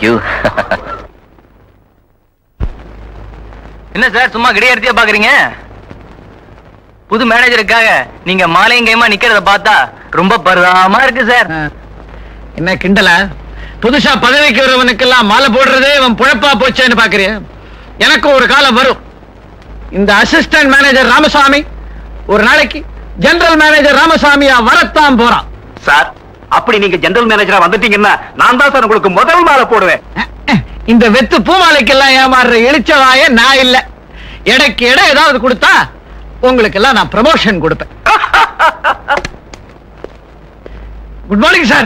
Thank you என்ன sir சும்மா கிடையாடுத்தியா பாக்குறீங்க புது மேனேஜருக்காக நீங்க மாலையும் கைமா நிக்கிறத பார்த்தா ரொம்ப பரிதாபமா இருக்கு சார் என்ன கிண்டலா புதுசா பதவிக்கு வரவனுக்கெல்லாம் மாலை போடுறதே அவன் புழப்பா போச்சேன்னு பாக்குறிய எனக்கு ஒரு காலம் வரும் இந்த அசிஸ்டன்ட் மேனேஜர் ராமசாமி ஒரு நாளைக்கு ஜெனரல் மேனேஜர் ராமசாமியா வரத்தான் போறான் சார் அப்படி நீங்க ஜெனரல் மேனேஜரா வந்துட்டீங்கன்னா நான் தான் சார் உங்களுக்கு முதல் மாலை போடுவேன் இந்த வெத்து பூமாலைக்கெல்லாம் ஏமாறுற இழிச்சவாய நான் இல்ல எடைக்கு எடை ஏதாவது கொடுத்தா உங்களுக்கு எல்லாம் நான் ப்ரமோஷன் கொடுப்பேன் good morning sir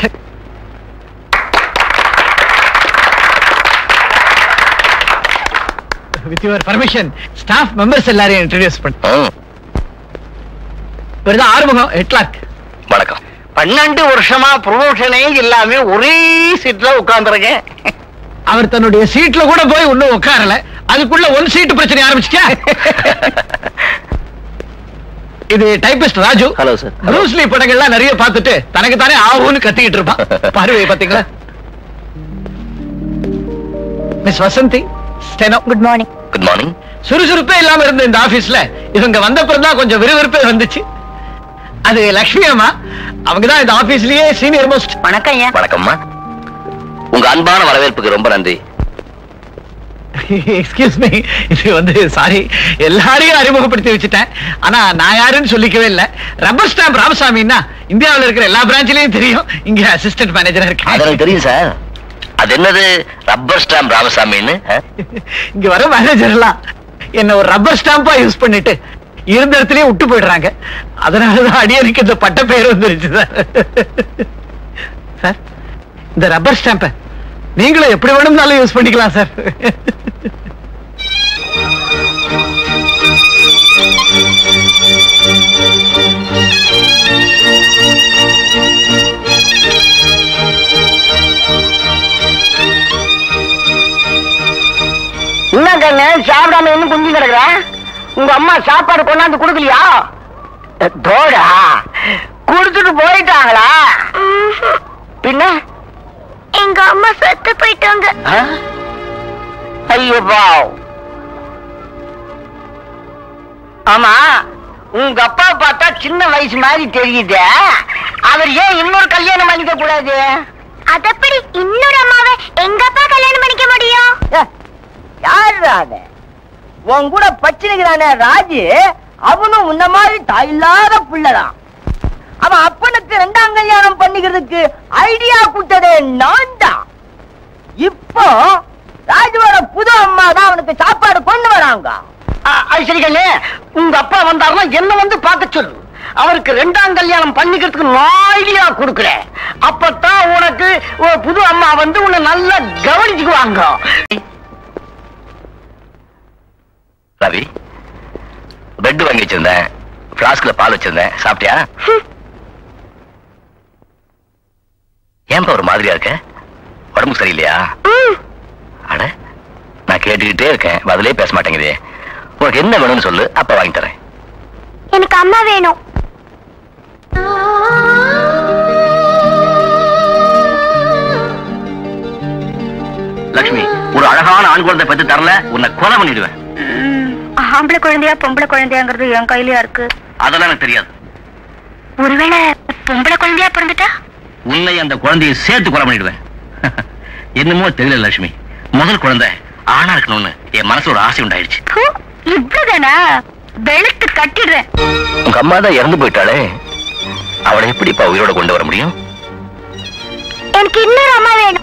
with your permission staff members எல்லாரையும் இன்ட்ரடியூஸ் பண்ண இவர்தான் ஆறுமுகம் ஹெட்லாக் வணக்கம் பன்னெண்டு வருஷமா ப்ரொமோஷனே இல்லாம ஒரே சீட்ல உட்கார்ந்துருக்கேன் அவர் தன்னுடைய சீட்ல கூட போய் இன்னும் உட்காரல அதுக்குள்ள ஒன் சீட் பிரச்சனை ஆரம்பிச்சிட்டா இது typist Raju Hello, sir. Hello. Bruce Lee படங்கள்லாம் நிறைய பார்த்துட்டு தனக்கு தானே ஆகும்னு கத்திக்கிட்டு இருப்பான் பார்வை பாத்தீங்களா miss Vasanthi steno good morning good morning சுறுசுறுப்பே இல்லாம இருந்த இந்த ஆபீஸ்ல இவங்க வந்தப்புறம் தான் கொஞ்சம் விறுவிறுப்பே வந்துச்சு அது லக்ஷ்மி அம்மா அவங்க தான் இந்த ஆபீஸ்லயே சீனியர் மோஸ்ட் வணக்கம் ஐயா வணக்கம்மா உங்க அன்பான வரவேற்புக்கு ரொம்ப நன்றி எக்ஸ்கியூஸ் மீ இது வந்து சாரி எல்லாரையும் அறிமுகப்படுத்தி வச்சுட்டேன் ஆனா நான் யாருன்னு சொல்லிக்கவே இல்ல ரப்பர் ஸ்டாம்ப் ராமசாமின்னா இந்தியாவுல இருக்கிற எல்லா பிரான்ச்லயும் தெரியும் இங்க அசிஸ்டன்ட் மேனேஜரா அது இருக்கேன் எனக்கு தெரியும் சார் அது என்னது ரப்பர் ஸ்டாம்ப் ராமசாமின்னு ஆ? இங்க வர மேனேஜர் எல்லாம் என்ன ஒரு ரப்பர் ஸ்டாம்பா யூஸ் பண்ணிட்டு இருந்த இடத்துலயே விட்டு போயிடுறாங்க அதனாலதான் அடியனுக்கு இந்த பட்ட பேர் வந்துருச்சு சார் சார் இந்த ரப்பர் ஸ்டாம்பை நீங்களும் எப்படி வேணும்னாலும் யூஸ் பண்ணிக்கலாம் சார் என்ன கண்ணு சாப்பிடாம இன்னும் குஞ்சு கிடக்குற உங்க அம்மா சாப்பாடு கொண்டாந்து கொடுக்கலையா தோடா குடுத்துட்டு போயிட்டாங்களா பின்ன எங்க அம்மா செத்து போயிட்டாங்க ஆ? ஐயோ பாவ். ஆமா உங்க அப்பா பார்த்தா சின்ன வயசு மாதிரி தெரியுது அவர் ஏன் இன்னொரு கல்யாணம் பண்ணிக்க கூடாது அதப்படி இன்னொரு அம்மாவை எங்க அப்பா கல்யாணம் பண்ணிக்க முடியும் யாரு அது உன் கூட பச்சினுக்கிறானே ராஜு அவனும் உன்ன மாதிரி தாயில்லாத பிள்ளைதான் அவன் அப்பனுக்கு ரெண்டாம் கல்யாணம் பண்ணிக்கிறதுக்கு ஐடியா கொடுத்ததே நான் தான் இப்போ ராஜுவோட புது அம்மா தான் அவனுக்கு சாப்பாடு கொண்டு வராங்க ஐஸ்வரிகளே உங்க அப்பா வந்தாருன்னா என்ன வந்து பார்க்க சொல்லு அவருக்கு ரெண்டாம் கல்யாணம் பண்ணிக்கிறதுக்கு நான் ஐடியா கொடுக்குறேன் அப்பதான் உனக்கு ஒரு புது அம்மா வந்து உன்னை நல்லா கவனிச்சுக்குவாங்க ரவி பெட் வாங்கி வச்சிருந்தேன் பிளாஸ்க்ல பால் வச்சிருந்தேன் சாப்பிட்டியா ஏன்பா ஒரு மாதிரியா இருக்க உடம்பு சரியில்லையா அட நான் கேட்டுக்கிட்டே இருக்கேன் பதிலே பேச மாட்டேங்குதே உனக்கு என்ன வேணும்னு சொல்லு அப்ப வாங்கி தரேன் எனக்கு அம்மா வேணும் லக்ஷ்மி ஒரு அழகான ஆண் குழந்தை பெற்று தரல உன்னை கொலை பண்ணிடுவேன் ஆம்பளை குழந்தையா பொம்பளை குழந்தையாங்கிறது என் கையிலயா இருக்கு அதெல்லாம் எனக்கு தெரியாது ஒருவேளை பொம்பளை குழந்தையா பிறந்துட்டா உன்னை அந்த குழந்தையை சேர்த்து கொலை பண்ணிடுவேன் என்னமோ தெரியல லட்சுமி முதல் குழந்தை ஆணா இருக்கணும்னு என் மனசு ஒரு ஆசை உண்டாயிடுச்சு ஹு, இப்படிதானா வெளுத்து கட்டிடுறேன் உங்க அம்மா தான் இறந்து போயிட்டாளே அவளை எப்படிப்பா உயிரோட கொண்டு வர முடியும் எனக்கு இன்னொரு அம்மா வேணும்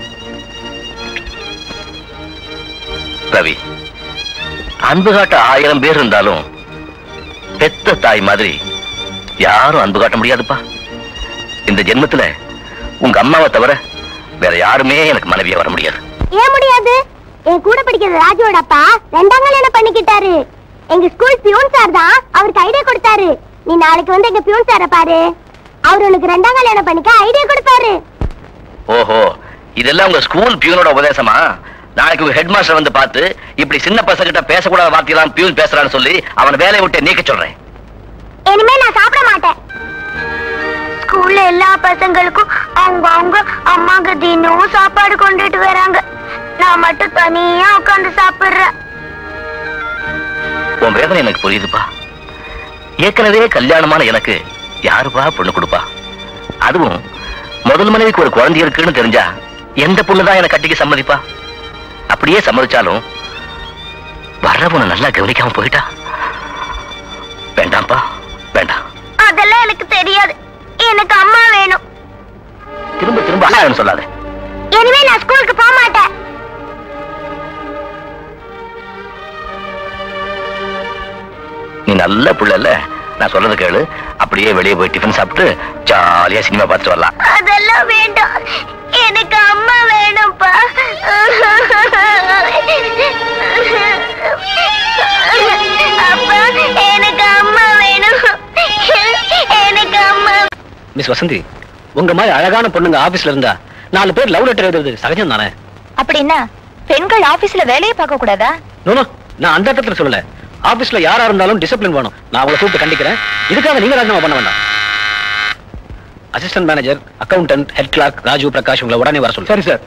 ரவி அன்பு காட்ட ஆயிரம் பேர் இருந்தாலும் பெத்த தாய் மாதிரி யாரும் அன்பு காட்ட முடியாதுப்பா இந்த ஜென்மத்துல உங்க அம்மாவை தவிர வேற யாருமே எனக்கு மனைவியா வர முடியாது ஏன் முடியாது என் கூட படிக்கிற ராஜுவோட அப்பா ரெண்டாம் கல்யாணம் பண்ணிக்கிட்டாரு எங்க ஸ்கூல் பியூன் சார் தான் அவருக்கு ஐடியா கொடுத்தாரு நீ நாளைக்கு வந்து எங்க பியூன் சார பாரு அவர் உனக்கு ரெண்டாம் கல்யாணம் பண்ணிக்க ஐடியா கொடுப்பாரு ஓஹோ இதெல்லாம் உங்க ஸ்கூல் பியூனோட உபதேசமா நாளைக்கு உங்க ஹெட் மாஸ்டர் வந்து பார்த்து இப்படி சின்ன பசங்க கிட்ட பேசக்கூடாத வார்த்தையெல்லாம் பியூன் பேசுறான்னு சொல்லி அவனை வேலையை விட்டு நீக்க சொல்றேன் இனிமே நான் சாப்பிட மாட்டேன் ஸ்கூல்ல எல்லா பசங்களுக்கும் அவங்க அவங்க அம்மாங்க தினமும் சாப்பாடு கொண்டுட்டு வராங்க நான் மட்டும் தனியா உட்காந்து சாப்பிடுறேன் உன் வேதனை எனக்கு புரியுதுப்பா ஏற்கனவே கல்யாணமான எனக்கு யாருப்பா பொண்ணு கொடுப்பா அதுவும் முதல் மனைவிக்கு ஒரு குழந்தை இருக்குன்னு தெரிஞ்சா எந்த பொண்ணுதான் எனக்கு கட்டிக்க சம்மதிப்பா அப்படியே சம்மதிச்சாலும் வர்ற பொண்ணு நல்லா கவனிக்காம போயிட்டா வேண்டாம்ப்பா வேண்டாம் அதெல்லாம் எனக்கு தெரியாது எனக்கு அம்மா வேணும் திரும்ப திரும்ப அண்ணா வேணும்னு சொல்லாத இனிமே நான் ஸ்கூலுக்கு போக மாட்டேன் நீ நல்ல புள்ளல நான் சொல்றது கேளு அப்படியே வெளியே போய் டிஃபன் சாப்பிட்டு ஜாலியா சினிமா பார்த்துட்டு வரலாம் அதெல்லாம் வேண்டாம் எனக்கு அம்மா வேணும்ப்பா அப்பா எனக்கு அம்மா வேணும் எனக்கு அம்மா மிஸ் வசந்தி உங்க மாதிரி அழகான பொண்ணுங்க ஆபீஸ்ல இருந்தா நாலு பேர் லவ் லெட்டர் எழுதுறது சகஜம் தானே அப்படின்னா பெண்கள் ஆபீஸ்ல வேலையை பார்க்க கூடாதா நோனோ நான் அந்த இடத்துல சொல்லல ஆபீஸ்ல யாரா இருந்தாலும் டிசிப்ளின் வேணும் நான் அவங்களை கூப்பிட்டு கண்டிக்கிறேன் இதுக்காக நீங்க ராஜினாமா பண்ண வேண்டாம் assistant manager accountant head clerk Raju Prakash உங்களை உடனே வர சொல்லு சரி சார்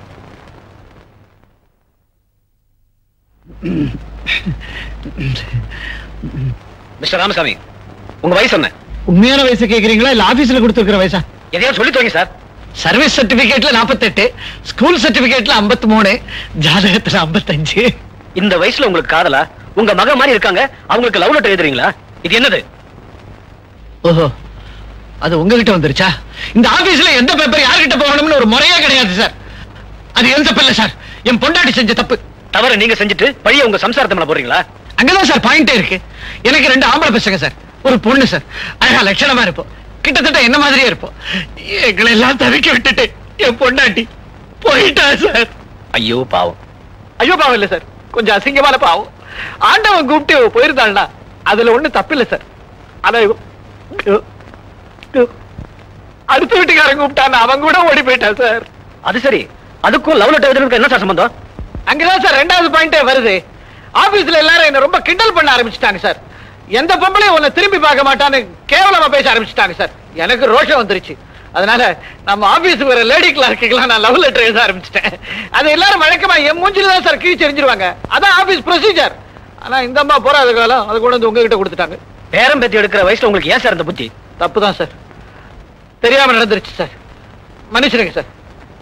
மிஸ்டர் ராமசாமி உங்க வயசு என்ன உண்மையான வயசு கேக்குறீங்களா இல்ல ஆபீஸ்ல கொடுத்துருக்கிற வயசா எதையாவது சொல்லி தோங்க சார் சர்வீஸ் சர்டிபிகேட்ல 48 ஸ்கூல் சர்டிபிகேட்ல 53 ஜாதகத்துல 55 இந்த வயசுல உங்களுக்கு காதலா உங்க மக மாதிரி இருக்காங்க அவங்களுக்கு லவ் லெட்டர் எழுதுறீங்களா இது என்னது ஓஹோ அது உங்ககிட்ட வந்துருச்சா இந்த ஆபீஸ்ல எந்த பேப்பர் யார்கிட்ட போகணும்னு ஒரு முறையே கிடையாது சார் அது எந்த தப்பு இல்ல சார் என் பொண்டாட்டி செஞ்ச தப்பு தவற நீங்க செஞ்சுட்டு பழிய உங்க சம்சாரத்தை மேல போடுறீங்களா அங்கதான் சார் பாயிண்டே இருக்கு எனக்கு ரெண்டு ஆம்பளை பசங்க சார் ஒரு பொண்ணு சார் அழகா லட்சணமா இருப்போம் கிட்டத்தட்ட என்ன மாதிரியே இருப்போம் எங்களை எல்லாம் தவிக்க விட்டுட்டு என் பொண்டாட்டி போயிட்டா சார் ஐயோ பாவம் ஐயோ பாவம் இல்ல சார் கொஞ்சம் அசிங்கமான பாவம் ஆண்டவன் கூப்பிட்டு போயிருந்தாள்னா அதுல ஒண்ணு தப்பு இல்ல சார் ஆனா இவ- இவ- இவ- அடுத்த வீட்டுக்காரன் கூப்பிட்டான் அவன் கூட ஓடி போயிட்டான் சார் அது சரி அதுக்கும் லவ் லெட்டர் எழுதுறதுக்கு என்ன சார் சம்பந்தம் அங்கதான் சார் ரெண்டாவது பாயிண்டே வருது ஆபீஸ்ல எல்லாரும் என்ன ரொம்ப கிண்டல் பண்ண ஆரம்பிச்சுட்டாங்க சார் எந்த பொம்பளையும் உன்னை திரும்பி பார்க்க மாட்டான்னு கேவலமா பேச ஆரம்பிச்சுட்டாங்க சார் எனக்கு ரோஷம் வந்துருச்சு அதனால நம்ம ஆபீஸுக்கு வர லேடி கிளார்க்குலாம் நான் லவ் லெட்டர் எழுத ஆரம்பிச்சிட்டேன் அது எல்லாரும் வழக்கமா என் மூஞ்சில தான் சார் கீழ்ச்சி எரிஞ்சிருவாங்க அதான் ஆபீஸ் ப்ரொசீஜர் ஆனா இந்த அம்மா போறாத காலம் அது கொண்டு வந்து உங்ககிட்ட கொடுத்துட்டாங்க பேரம் பேத்தி எடுக்கிற வயசுல உங்களுக்கு ஏன் சார் இந்த புத்தி தப்பு தான் சார் தெரியாம நடந்துருச்சு சார் மன்னிச்சிடுங்க சார்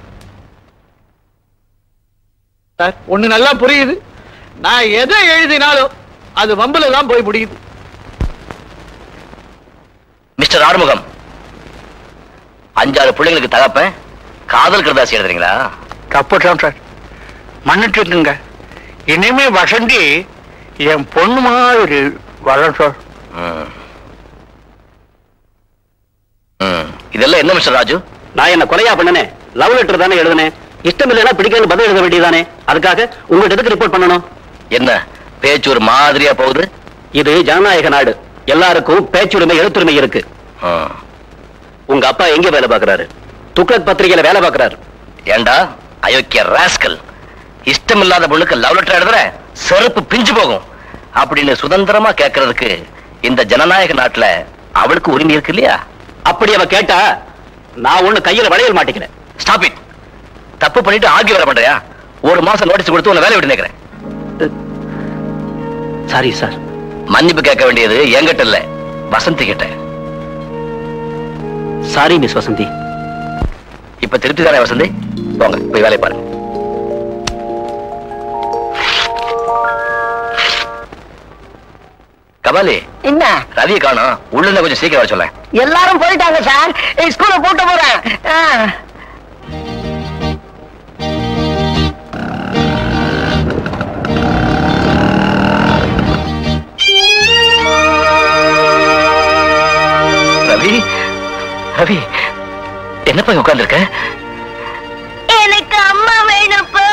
சார் ஒண்ணு நல்லா புரியுது நான் எதை எழுதினாலும் அது வம்புல தான் போய் முடியுது மிஸ்டர் ஆறுமுகம் அஞ்சாறு பிள்ளைங்களுக்கு தகப்பேன் காதல் கருதாசி எழுதுறீங்களா தப்புதான் சார் மன்னிட்டு இருக்குங்க இனிமே வசந்தி என் பொண்ணு மாதிரி வர சார் ம். ம். இதெல்லாம் என்ன மிஸ்டர் ராஜு நான் என்ன கொலையா பண்ணனே லவ் லெட்டர் தானே எழுதுனேன் இஷ்டம் இல்லைன்னா பிடிக்கல பதில் எழுத வேண்டியதானே அதுக்காக உங்கள்கிட்ட எதுக்கு ரிப்போர்ட் பண்ணணும் என்ன பேச்சு ஒரு மாதிரியா போகுது இது ஜனநாயக நாடு எல்லாருக்கும் பேச்சுரிமை எழுத்துரிமை இருக்கு ம். உங்க அப்பா எங்க வேலை பார்க்கறாரு துக்ளக் பத்திரிகையில வேலை பார்க்கறாரு ஏண்டா அயோக்கிய ராஸ்கல் இஷ்டம் இல்லாத பொண்ணுக்கு லவ் லெட்டர் எழுதுற செருப்பு பிஞ்சு போகும் அப்படின்னு சுதந்திரமா கேட்கறதுக்கு இந்த ஜனநாயக நாட்டுல அவளுக்கு உரிமை இருக்கு இல்லையா அப்படி அவ கேட்டா நான் ஒண்ணு கையில வளையல் மாட்டிக்கிறேன் ஸ்டாப் இட் தப்பு பண்ணிட்டு ஆகி வர பண்றியா ஒரு மாசம் நோட்டீஸ் கொடுத்து உன்னை வேலை விட்டு நிக்கிறேன் சாரி சார் மன்னிப்பு கேட்க வேண்டியது என்கிட்ட இல்ல வசந்தி கிட்ட சாரி மிஸ் வசந்தி இப்ப திருப்தி தானே வசந்தி போங்க போய் வேலையை பாருங்க கபாலி என்ன ரவியை காணோம் உள்ள இருந்து கொஞ்சம் சீக்கிரம் வர சொல்ல எல்லாரும் போயிட்டாங்க சார் ஸ்கூல போட்டு போறேன் ஆ. ரவி ரவி என்னப்பா இங்க உட்கார்ந்திருக்க எனக்கு அம்மா வேணும்ப்பா